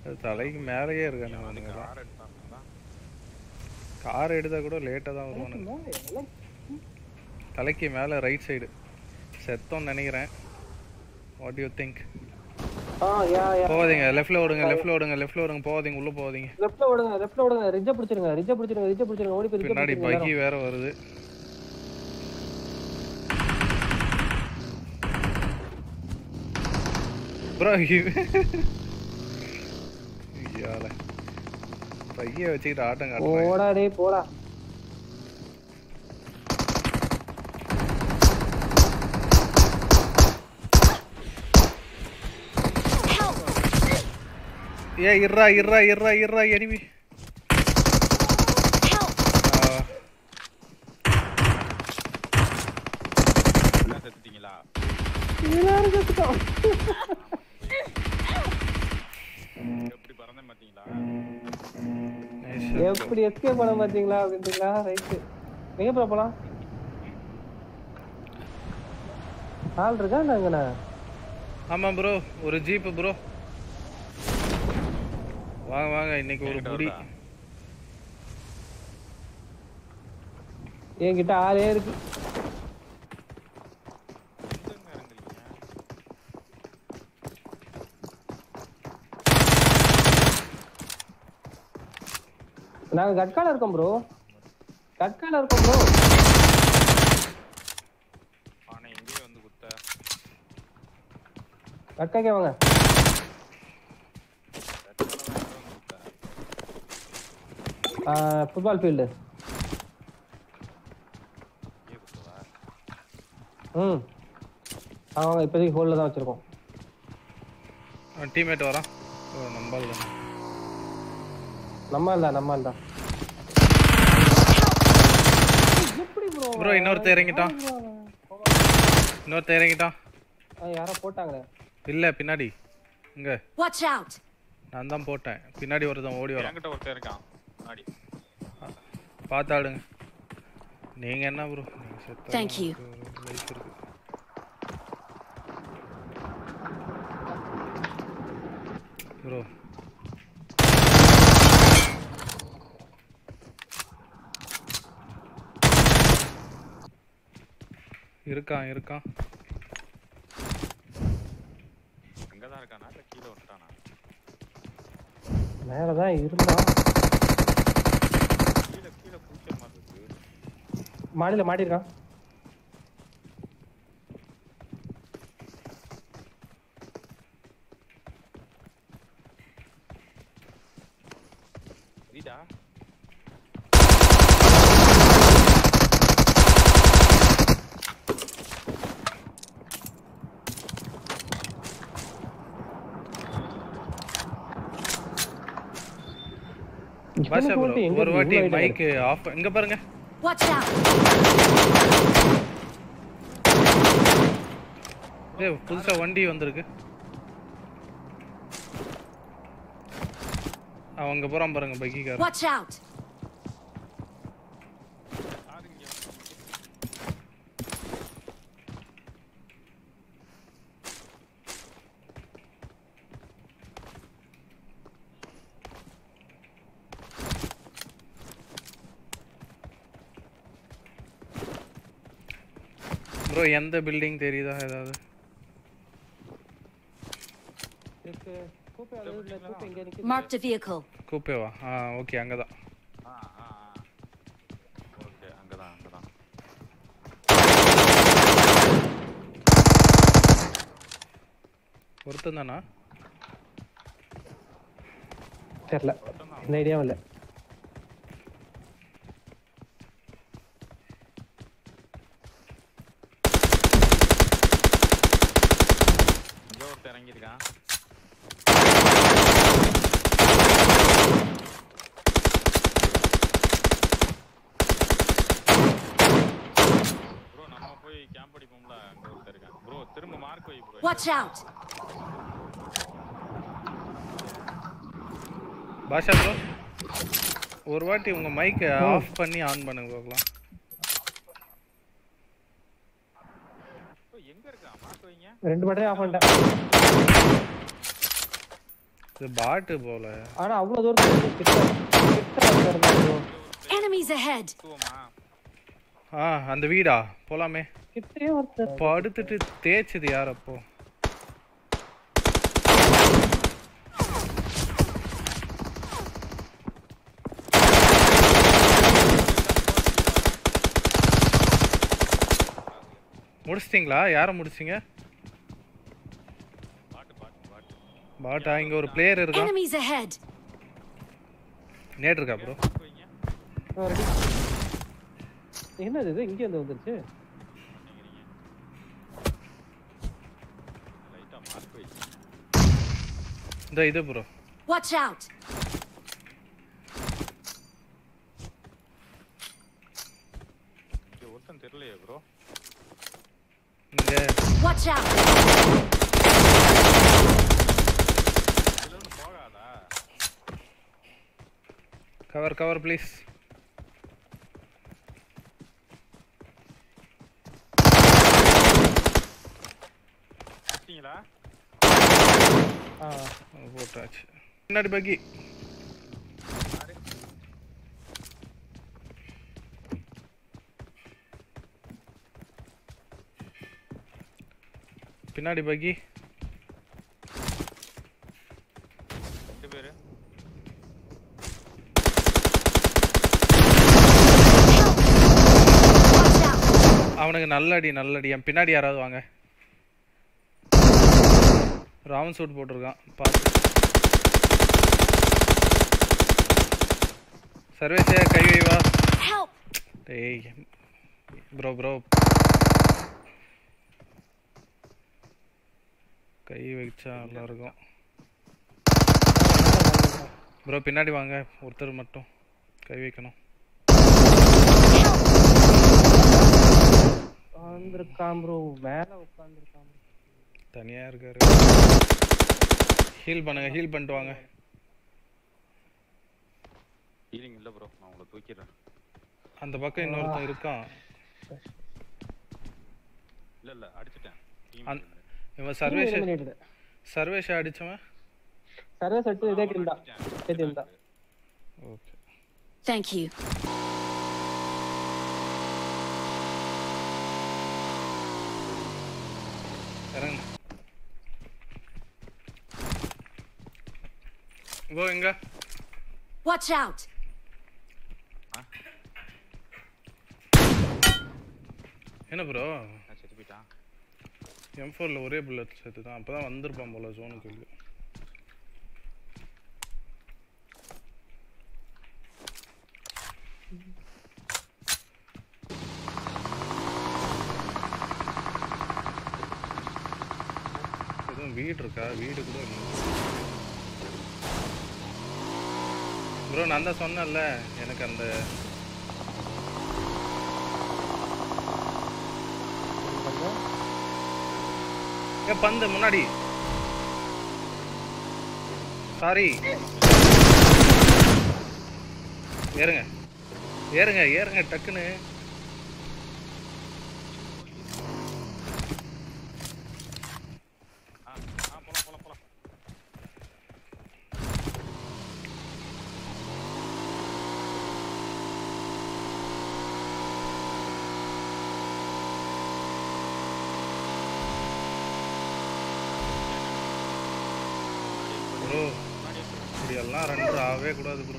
அது தலைக்கு மேலேயே இருக்கானு கார் எடுத்தாங்களா கார் எடுத்தா கூட லேட்டாக தான் வருவானுங்க தலைக்கு மேலே ரைட் சைடு செத்தோன்னு நினைக்கிறேன் what you think ah yeah yeah போகாதீங்க லெஃப்ட்ல ஓடுங்க லெஃப்ட்ல ஓடுங்க லெஃப்ட்ல ஓடுங்க போகாதீங்க உள்ள போகாதீங்க லெஃப்ட்ல ஓடுங்க லெஃப்ட்ல ஓடுங்க ரிஜ்ஜ பிடிச்சிருங்க ரிஜ்ஜ பிடிச்சிருங்க ரிஜ்ஜ பிடிச்சிருங்க ஓடி போய் ரிஜ்ஜ பின்னாடி பிடிச்சிருங்க பகி வேற வருது ப்ரோ ஐயால பைய வச்சுக்கிட்டு ஆட்டம் காட்டுறேன் போடா டேய் போடா ஏ இர்ரா இர்ரா இர்ரா இர்ரா எனிமி எல்லாம் செத்துட்டீங்களா எல்லாரும் செத்துட்டோம் எப்படி பறந்தேன் பாத்தீங்களா எப்படி எஸ்கேப் பண்ண பாத்தீங்களா அப்படின்றீங்களா ரைட்டு எங்க ப்ரோ போலாம் ஆள் இருக்கா நாங்கண்ணா ஆமா ப்ரோ ஒரு ஜீப் ப்ரோ வாங்க வாங்க இன்னைக்கு ஒரு புடி என்கிட்ட ஆளே இருக்கு நாங்க கட்கால இருக்கோம் ப்ரோ கட்கால இருக்கோம் ப்ரோ ஆனா எங்கேயே வந்து குத்த கட்காக்கே வாங்க ஃபுட்பால் ஃபீல்டு ம் ஆமாங்க இப்போதைக்கு ஹோலில் தான் வச்சுருக்கோம் டீம்மேட் வரான் ஓ நம்பல் தான் நம்ம இல்ல நம்ம இல்ல எப்படி ப்ரோ ப்ரோ இன்னொருத்த இறங்கிட்டான் இன்னொருத்த இறங்கிட்டான் யாரோ போட்டாங்களே இல்ல பின்னாடி இங்க Watch out! நான் தான் போட்டேன் பின்னாடி ஒருத்தன் ஓடி வரான் என்கிட்ட ஒருத்தன் இருக்கான் முன்னாடி பார்த்தாடுங்க நீங்க என்ன ப்ரோ நீங்க செத்தா Thank you. நமக்கு life இருக்கு ப்ரோ இருக்கான் இருக்கான் அங்கதான் இருக்கானா இல்ல கீழே வந்துட்டானா மேலே தான் இருந்தான் கீழே கீழே பூச்ச மாதிரி இருக்கு மாடியில் மாட்டிருக்கான் ரீடா பாஷா ப்ரோ போட்டு எங்க ஒரு வாட்டி இவ்வளவு height மைக் ஆஃப் இங்க பாருங்க Watch out! ஏய் புதுசா வண்டி வந்திருக்கு அவங்க போறான் பாருங்க பைக்கிக்கார Watch out! ப்ரோ எந்த பில்டிங் தெரியுதா ஏதாவது இருக்கு. கூப்பை அது இல்ல, கூப்பை இங்க நிக்குது. Marked a vehicle. கூப்பேவா ஆ ஓகே அங்கதான் ஆ ஆ ஓகே அங்கதான் அங்கதான் ஒருத்தன் தானா தெரியல எந்த ஐடியாவும் இல்லை இங்க ஒருத்தன் இறங்கியிருக்கான் ப்ரோ நம்ம போய் கேம்ப் அடிப்போம்ல அங்க ஒருத்தன் இருக்கான் ப்ரோ திரும்ப மார்க் வை bro Watch out! Basha bro ஒரு வாட்டி உங்க மைக்கை ஆஃப் பண்ணி ஆன் பண்ணுங்க பார்க்கலாம் எங்க இருக்கான் மார்க் வைங்க ரெண்டு பேட்டரி ஆஃப் பண்ணிட்டேன் இது பாட்டு போல ஆனா அவ்வளவு தூரத்துல இருந்து கிட்ட கிட்ட இருந்தா bro. Enemies ahead! தூவமா ஆ அந்த வீடா போலாமே கிட்டயே ஒருத்தர் படுத்துட்டு தேய்ச்சது யார் அப்போ முடிச்சிட்டிங்களா யாரை முடிச்சிங்க பாட்டு பாட்டு பாட்டு பாட்டா இங்க ஒரு பிளேயர் இருக்கான் Enemies ahead! நேட் இருக்கா ப்ரோ மார்க் வைங்க ரெடி என்னது இது இங்க இருந்து வந்துருச்சு பண்ணிக்கிறீங்க லைட்டா மார்க் வைங்க இந்த இது ப்ரோ Watch out! இங்க ஒருத்தன் தெரியலையே ப்ரோ இங்க Watch out! இதுல இருந்து போகாதா கவர் கவர் ப்ளீஸ் பார்த்தீங்களா ஆ போட்டாச்சு முன்னாடி பக்கி பின்னாடி பக்கி ரெண்டு பேரு Watch out! அவனுக்கு நல்ல அடி நல்ல அடி என் பின்னாடி யாராவது வாங்க ராவன் சூட் போட்டிருக்கான் பார்த்து சர்வேஷே கை வை வா Help! டேய் ப்ரோ ப்ரோ கை வச்சா நல்லா இருக்கும் ப்ரோ பின்னாடி வாங்க ஒருத்தர் மட்டும் கை வைக்கணும் உட்காந்துருக்கான் ப்ரோ மேல உட்காந்துருக்கான் தனியா இருக்காரு ஹீல் பண்ணுங்க ஹீல் பண்ணிட்டு வாங்க ஹீலிங் இல்ல ப்ரோ நான் உங்களை தூக்கிடுறேன் அந்த பக்கம் இன்னொருத்தன் இருக்கான் இல்ல இல்ல அடிச்சிட்டேன் Team அந்- இருந்து. இவன் சர்வேஷ் பண்ணிட்டு சர்வேஷ் அடிச்சவன் சர்வே செட்டு இதே அவனை டீம் தான் அடிச்சிட்டேன். இதே டீம் தான் ஓகே Thank you. இறங்க கோ எங்க Watch out! என்ன ப்ரோ நான் செத்து போயிட்டான் எம் ஃபோரில் ஒரே புல்லட் சேர்த்து தான் அப்போ தான் வந்திருப்பான் போல ஜோனுக்கு வெளியே எதுவும் வீடு இருக்கா வீடு கூட ப்ரோ நான் தான் சொன்னேன்ல எனக்கு அந்த ஏ பந்து முன்னாடி சாரி ஏறுங்க ஏறுங்க ஏறுங்க டக்குன்னு ஆ ஆ போலாம் போலாம் போலாம் ப்ரோ இப்படி எல்லாம் ரெண்டு ஆகவே கூடாது ப்ரோ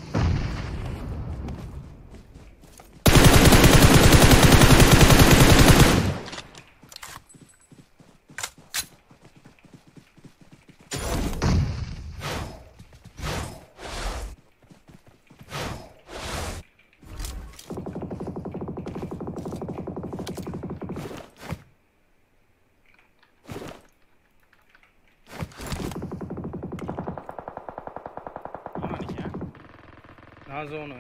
ஆமா நீங்க நான் ஜோனு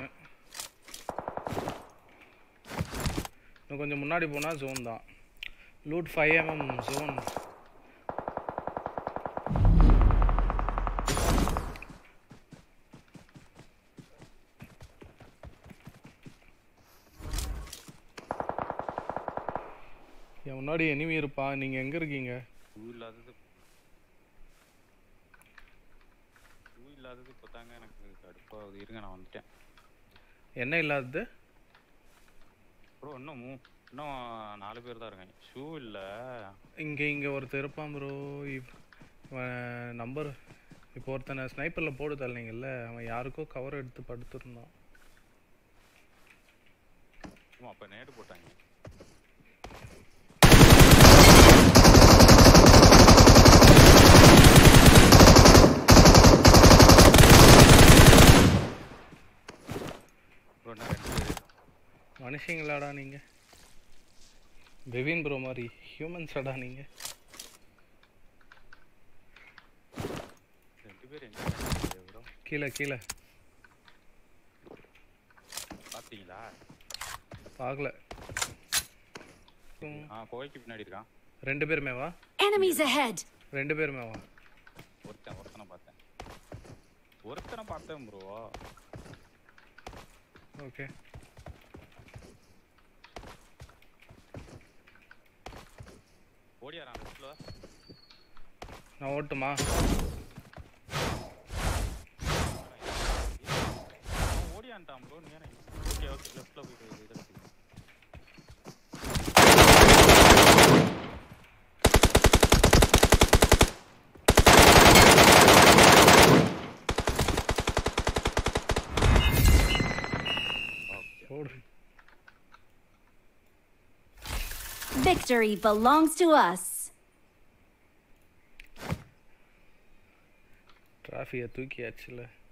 இன்னும் கொஞ்சம் முன்னாடி போனால் ஜோன் தான் லூட் ஃபைவ் எம்எம் ஜோன் என் முன்னாடி எனிமி இருப்பான் நீங்கள் எங்கே இருக்கீங்க பூ இல்லாதது இல்லாதது இப்போ தாங்க எனக்கு கடுப்பாகுது இருங்க நான் வந்துட்டேன் என்ன இல்லாதது ப்ரோ இன்னும் மூ இன்னும் நாலு பேர் தான் இருக்காங்க ஷூ இல்லை இங்கே இங்கே ஒருத்தர் இருப்பான் ப்ரோ நம்பர் இப்போ ஒருத்தனை ஸ்னைப்பரில் போடு தள்ளிங்கல்ல அவன் யாருக்கோ கவர் எடுத்து படுத்திருந்தான் சும்மா அப்போ நேடு போட்டாங்க ப்ரோ என்ன ரெண்டு பேர் மனுஷங்களாடா நீங்கள் பெவின் ப்ரோ மாதிரி ஹியூமன்ஸாடா நீங்கள் ரெண்டு பேர் எங்க ப்ரோ கீழே கீழே பார்த்தீங்களா பார்க்கல ஆ கோவைக்கு பின்னாடி இருக்கான் ரெண்டு பேருமே வா Enemies ahead! ரெண்டு பேருமே வா ஒருத்தன் ஒருத்தனை பார்த்தேன் ஒருத்தனை பார்த்தேன் ப்ரோ ஓகே ஓடியாரான் லெஃப்ட்ல நான் ஓட்டுமா ஓடியான்ட்டான் ப்ரோ நீ ஏன்னா ஓகே ஓகே லெஃப்ட்ல போயிட்டு இது எடுத்துக்கோ. ஓடு Victory belongs to us! டிராஃபியை தூக்கியாச்சுல